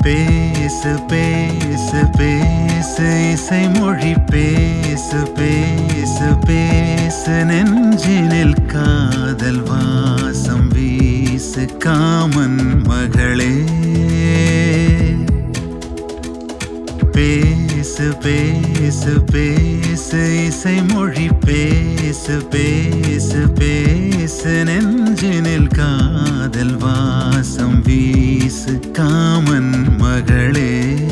பேசு பேசு பேசு இசை மொழி பேசு பேசு பேசு நெஞ்சினில் காதல் வாசம் வீசு காமன் மகளே பேசு பேசு பேசு இசை மொழி பேசு பேசு பேசு நெஞ்சினில் காதல் வாசம் வீசு காமன் மகளே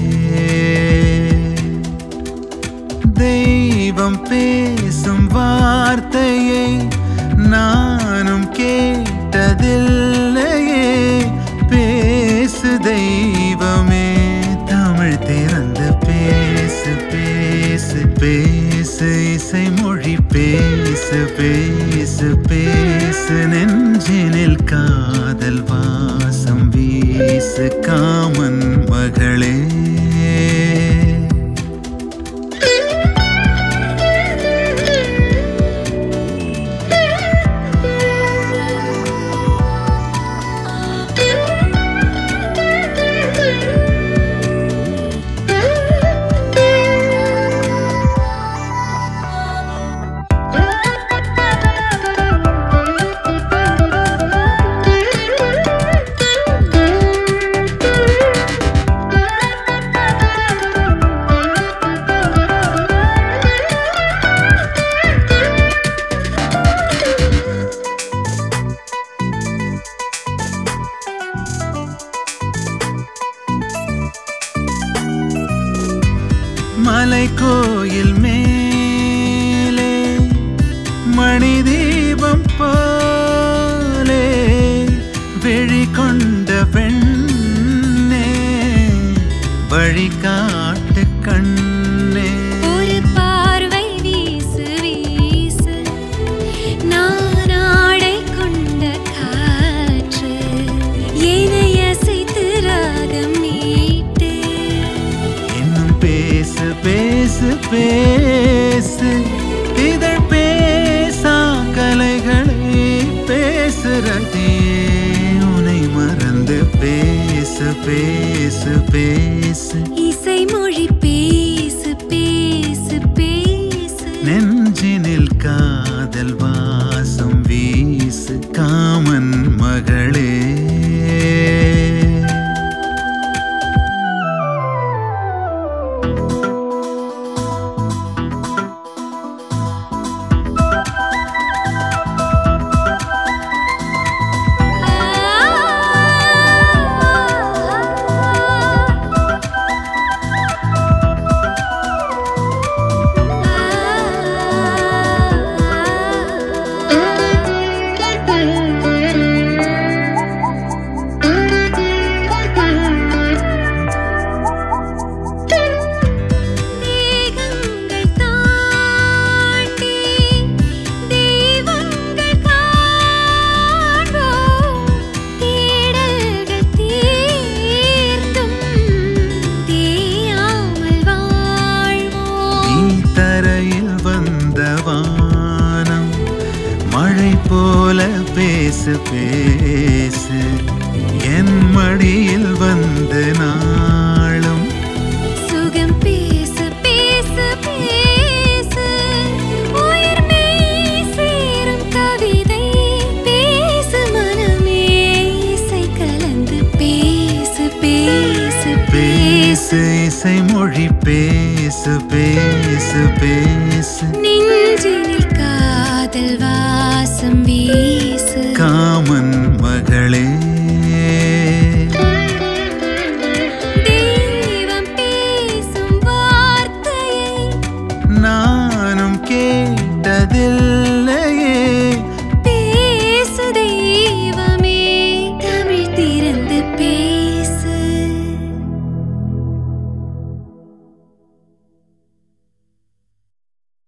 தெய்வம் பேசும் வார்த்தையை நானும் கேட்டதில்லையே பேசு தெய்வமே தமிழ் திறந்து பேசு பேசு பேசு இசை மொழி பேசு பேசு பேசு நெஞ்சினில் காதல் வாசம் வீசு காமன் மகளே மலை கோயில் மேலே மணி தீபம் போலே வெளிக்கொண்ட பெண்ணே வழிகாட்டு கண்ணே ஒரு பார்வை வீசு வீசு நான் ஆடை கொண்ட காற்று என்னை அசைத்து ராகம் மீட்டு இன்னும் பேசு பேசு பேசு இதழ் பேசா கலைகளை பேசுறதே உனை மறந்து பேசு பேசு பேசு இசை மொழி பேசு பேசு பேசு நெஞ்சினில் காதல் வாசம் வீசு காமன் மகளே தேகங்கள் தாண்டி தெய்வங்கள் காண்போம் தேடல்கள் தீர்ந்தும் தேயாமல் நீ வாழ்வோம் தரையில் வந்த வானம் மழை போல பேசு பேசு என் மடியில் வந்து நாளும் சுகம் பேசு பேசு பேசு உயிர் மெய் சேரும் கவிதை பேசு மனமே இசை கலந்து பேசு பேசு பேசு இசை மொழி பேசு பேசு பேசு நெஞ்சினில் காதல் வாசம் வீசு காமன் மகளே தெய்வம் பேசும் வார்த்தையை நானும் கேட்டதில்லை